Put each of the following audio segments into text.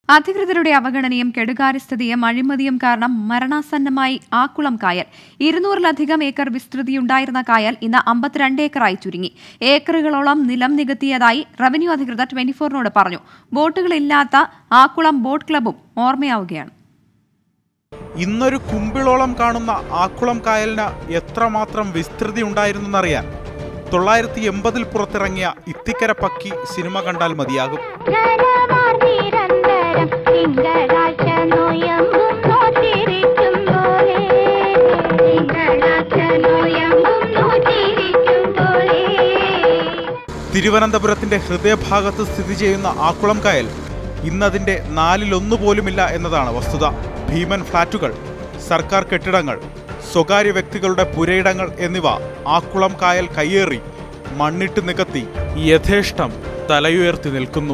അധികൃതരുടെ അവഗണനയും കെടുകാര്യസ്ഥതയും അഴിമതിയും കാരണം മരണാസന്നമായി ആക്കുളം കായൽ ഇരുന്നൂറിലധികം ഏക്കർ വിസ്തൃതിയുണ്ടായിരുന്ന കായൽ ഇന്ന് അമ്പത്തിരണ്ട് ഏക്കറായി ചുരുങ്ങി ഏക്കറുകളോളം നിലം നികത്തിയതായി റവന്യൂ അധികൃതർ ട്വന്റി ഫോറിനോട് പറഞ്ഞു ബോട്ടുകളില്ലാത്ത ആക്കുളം ബോട്ട് ക്ലബും ഓർമ്മയാവുകയാണ് ഇന്നൊരു കുമ്പിളോളം കാണുന്ന ആക്കുളം കായലിന് എത്രമാത്രം വിസ്തൃതി ഉണ്ടായിരുന്നെന്നറിയാൻ തൊള്ളായിരത്തി എൺപതിൽ പുറത്തിറങ്ങിയ ഇത്തിക്കര പക്കി സിനിമ കണ്ടാൽ മതിയാകും നിരന്തരം തിങ്കളാഴ്ച നോയമ്പും നോറ്റിരിക്കും പോലെ തിങ്കളാഴ്ച നോയമ്പും നോറ്റിരിക്കും പോലെ തിരുവനന്തപുരത്തിന്റെ ഹൃദയഭാഗത്ത് സ്ഥിതി ചെയ്യുന്ന ആക്കുളം കായൽ ഇന്നതിന്റെ നാലിലൊന്നു പോലുമില്ല എന്നതാണ് വസ്തുത ഭീമൻ ഫ്ളാറ്റുകൾ സർക്കാർ കെട്ടിടങ്ങൾ സ്വകാര്യ വ്യക്തികളുടെ പുരയിടങ്ങൾ എന്നിവ ആക്കുളം കായൽ കയ്യേറി മണ്ണിട്ട് നികത്തി യഥേഷ്ടം തലയുയർത്തി നിൽക്കുന്നു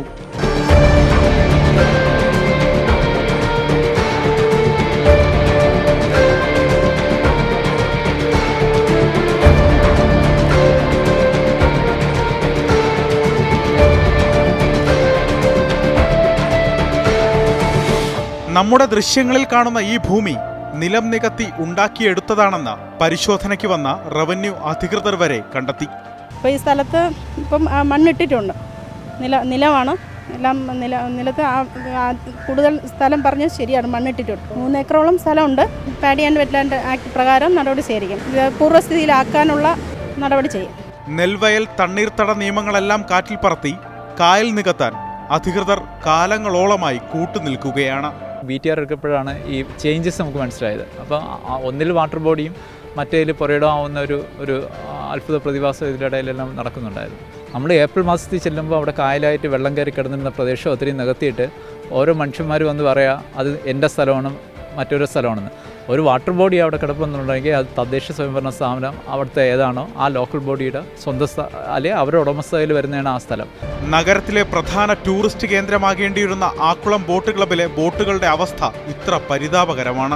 നമ്മുടെ ദൃശ്യങ്ങളിൽ കാണുന്ന ഈ ഭൂമി നിലം നികത്തി ഉണ്ടാക്കിയെടുത്തതാണെന്ന് പരിശോധനയ്ക്ക് വന്ന റവന്യൂ അധികൃതർ വരെ കണ്ടെത്തി അപ്പോൾ ഈ സ്ഥലത്ത് ഇപ്പം ആ മണ്ണിട്ടിട്ടുണ്ട് നില നിലമാണ് എല്ലാം നില നിലത്ത് ആ- ആ കൂടുതൽ സ്ഥലം പറഞ്ഞത് ശരിയാണ് മണ്ണിട്ടിട്ടുണ്ട് മൂന്ന് ഏക്കറോളം സ്ഥലമുണ്ട് പാഡി ആൻഡ് വെറ്റ്ലാൻഡ് ആക്ട് പ്രകാരം നടപടി സ്വീകരിക്കും ഇത് പൂർവ്വസ്ഥിതിയിലാക്കാനുള്ള നടപടി ചെയ്യും നെൽവയൽ തണ്ണീർത്തട നിയമങ്ങളെല്ലാം കാറ്റിൽ പറത്തി കായൽ നികത്താൻ അധികൃതർ കാലങ്ങളോളമായി കൂട്ടുനിൽക്കുകയാണ് ബി ടി ആർ എടുക്കപ്പോഴാണ് ഈ ചേഞ്ചസ് നമുക്ക് മനസ്സിലായത് അപ്പോൾ ആ ഒന്നിൽ വാട്ടർ ബോഡിയും മറ്റേതിൽ പുരയിടമാവുന്ന ഒരു ഒരു അത്ഭുത പ്രതിഭാസം ഇതിൻ്റെ ഇടയിലെല്ലാം നടക്കുന്നുണ്ടായിരുന്നു നമ്മൾ ഏപ്രിൽ മാസത്തിൽ ചെല്ലുമ്പോൾ അവിടെ കായലായിട്ട് വെള്ളം കയറി കിടന്നിരുന്ന പ്രദേശം ഒത്തിരി നികത്തിയിട്ട് ഓരോ മനുഷ്യന്മാർ വന്ന് പറയാ അത് എൻ്റെ സ്ഥലമാണ് മറ്റൊരു സ്ഥലമാണെന്ന് ഒരു വാട്ടർ ബോഡി അവിടെ കിടപ്പുന്നുണ്ടെങ്കിൽ അത് തദ്ദേശ സ്വയംഭരണ സ്ഥാപനം അവിടുത്തെ ഏതാണോ ആ ലോക്കൽ ബോഡിയുടെ സ്വന്തം സ്ഥ അല്ലെങ്കിൽ അവരുടെ ഉടമസ്ഥതയിൽ വരുന്നതാണ് ആ സ്ഥലം നഗരത്തിലെ പ്രധാന ടൂറിസ്റ്റ് കേന്ദ്രമാകേണ്ടിയിരുന്ന ആക്കുളം ബോട്ട് ക്ലബിലെ ബോട്ടുകളുടെ അവസ്ഥ ഇത്ര പരിതാപകരമാണ്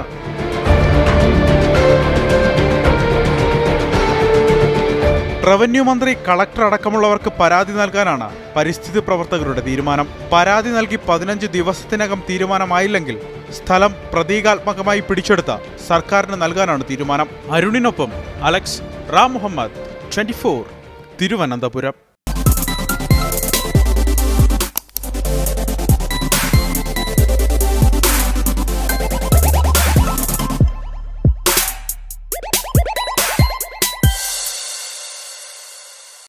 റവന്യൂ മന്ത്രി കളക്ടർ അടക്കമുള്ളവർക്ക് പരാതി നൽകാനാണ് പരിസ്ഥിതി പ്രവർത്തകരുടെ തീരുമാനം പരാതി നൽകി പതിനഞ്ച് ദിവസത്തിനകം തീരുമാനമായില്ലെങ്കിൽ സ്ഥലം പ്രതീകാത്മകമായി പിടിച്ചെടുത്ത സർക്കാരിന് നൽകാനാണ് തീരുമാനം അരുണിനൊപ്പം അലക്സ് റാം മുഹമ്മദ് ട്വന്റി തിരുവനന്തപുരം